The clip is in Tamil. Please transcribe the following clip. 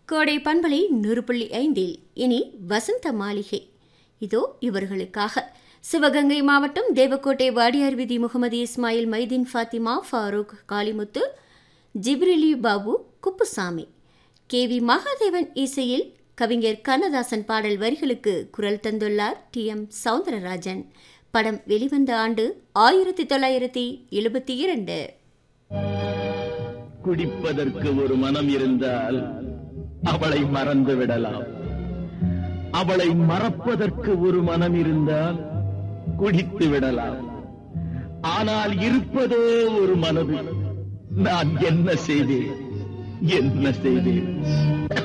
கோடை பண்பலை நூறு புள்ளி ஐந்தில் இனி வசந்த மாளிகை இதோ இவர்களுக்காக சிவகங்கை மாவட்டம் தேவக்கோட்டை வாடியார் விதி முகமது இஸ்மாயில் மைதீன் ஃபாத்திமா ஃபாரூக் காளிமுத்து ஜிப்ரிலி பாபு குப்புசாமி கே வி மகாதேவன் இசையில் கவிஞர் கண்ணதாசன் பாடல் வரிகளுக்கு குரல் தந்துள்ளார் டி எம் சவுந்தரராஜன் படம் வெளிவந்த ஆண்டு ஆயிரத்தி தொள்ளாயிரத்தி எழுபத்தி இரண்டு குடிப்பதற்கு ஒரு மனம் இருந்தால் அவளை மறந்து விடலாம் அவளை மறப்பதற்கு ஒரு மனம் இருந்தால் குடித்து விடலாம் ஆனால் இருப்பதோ ஒரு மனது நான் என்ன செய்தேன் என்ன செய்தேன்